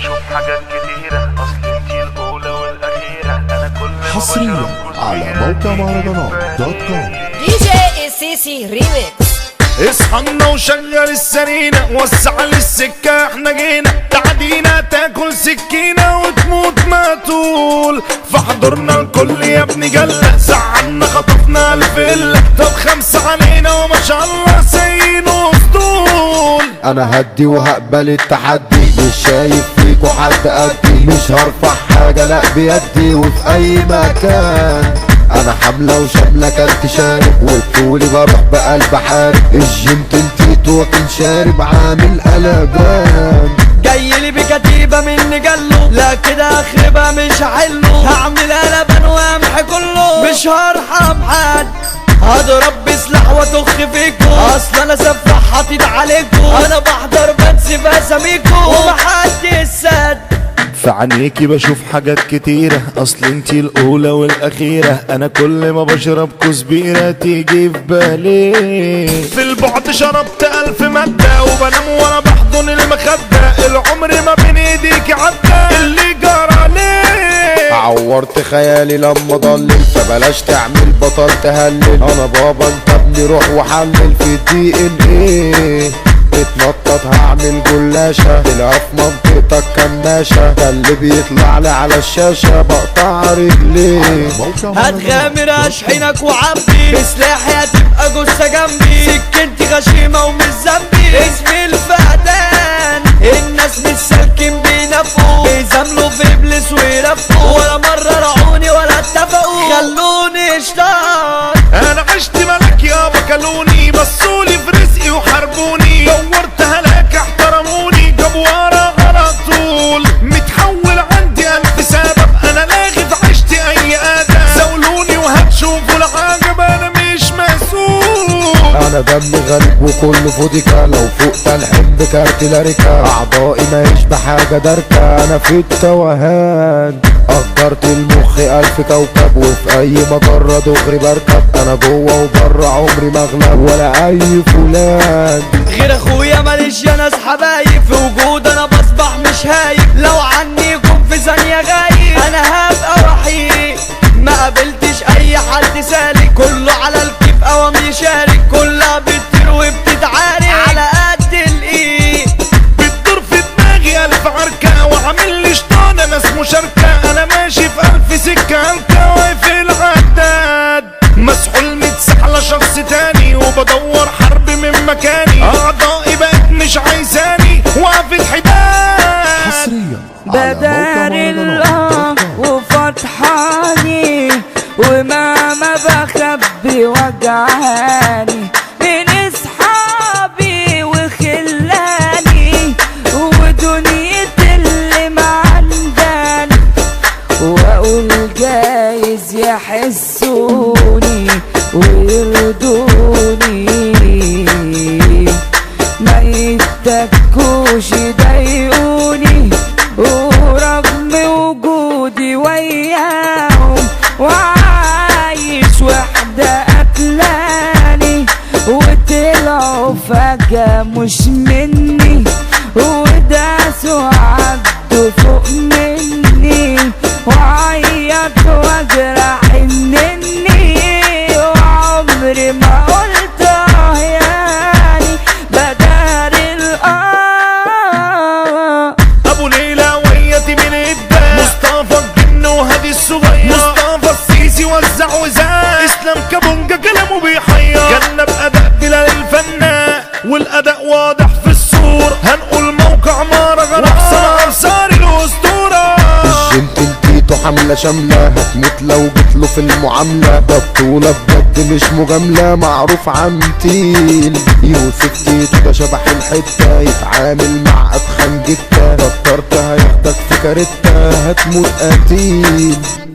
بشوف حاجات كتيرة اصل انتي الاولى والاخيرة انا كل ما حصريا بشرب على كوباية موقع مهرجانات دوت كوم دي جي السيسي ريميكس اصحنا وشغل السرينة وسع للسكة احنا جينا تعدينا تاكل سكينة وتموت ما طول فحضرنا الكل يا ابني جلة زعلنا خطفنا الفلة طب خمسة علينا وما شاء الله سين وسطول انا هدي وهقبل التحدي مش شايف فيكوا حد قدي مش هرفع حاجة لا بيدي وفي اي مكان انا حملة وشاملة كلت شارب وطولي بروح بقلب حارب الجيم تنتيت واكل شارب عامل قلبان جاي لي بكتيبة مني جلو لا كده اخربها مش هحله هعمل قلبان وامحي كله مش هرحم حد هضرب بسلاح واتخ فيكو اصل انا سفاح حاطط عليكو انا بحضر بنسف اساميكو ومحدش سد في عينيكي بشوف حاجات كتيرة اصل انتي الاولى والاخيرة انا كل ما بشرب كزبيرة تيجي في بالي في البعد شربت الف مادة وبنام وانا بحضن المخدة العمر ما بين ايديك عدى اللي جرى ليه عورت خيالي لما ضلل فبلاش تعمل بطل تهلل انا بابا انت ابني روح وحلل في الدي ان ايه اتنطط هعمل جلاشة تلاقي في منطقتك كماشة ده اللي بيطلع لي على الشاشة بقطع رجليه موقع مهرجانات هتغامر اشحنك وعبي بسلاحي هتبقى جثة جنبي سكنتي غشيمة ومش ذنبي اسمي الفقدان الناس مش سالكين بينافقوا بيزاملوا في ابليس ويرفقوا ولا مرة رعوني ولا اتفقوا خلوني اشتاق انا عشت ملك يابا كلوني بصولي في رزقي وحاربوني دورت هلاك احترموني جابوا ورا على طول متحول عندي الف سبب انا لاغي في عشتي اي ادب زولوني وهتشوفوا العجب انا مش مسؤول انا دمي غريب وكله فوديكا لو فوق تلحم بكارت لاريكا اعضائي ما يشبه حاجه داركه انا في التوهان قدرت المخ الف كوكب وفي اي مجره دغري بركب انا جوه وبره عمري ما اغلب ولا اي فلان غير اخويا ماليش يا ناس حبايب في وجود انا بصبح مش هايب لو عني يكون في ثانية غايب انا هبقى وحيد ما قابلتش اي حد سالك كله على الكيف قوام يشارك كلها بتطير وبتتعارك على قد الايد بتدور في دماغي الف عركة وعامل لي شطان ناس مشاركة انا ماشي في الف سكة هلكة واقف العداد مسحول متسحلة شخص تاني وبدور حرب من مكاني اعضائي بقت مش عايزاني واقف الحداد حصريا على موقع بدار مهرجانات الله دوت كوم وفتحاني وما ما بخبي وجعاني من اصحابي وخلاني ودنيتي اللي معنداني واقول جايز يحسوني ويرضوني ما يتكوش يضايقوني ورغم وجودي وياهم وعايش وحدة قتلاني وطلعوا فجأة مش مني وداسوا عدوا فوق مني وعيط واجرح انني وعمري ما قلت اه يعني بدار الاه ابو ليلى ويتي من الداء مصطفى الجن وهادي الصغير مصطفى السيسي وزع وزاع اسلام كابونجا كلامه بيحير جنب اداء بلال الفنان والاداء واضح في الصورة هنقول موقع مهرجان احسن انصار الاسطورة الجيم تلتيته حملة شاملة هتموت لو جيتله في المعاملة ده بطولة بجد مش مجاملة معروف عمتيل يوسف تيتو ده شبح الحتة يتعامل مع أتخن جتة فكرت هياخدك في كارتة هتموت قتيل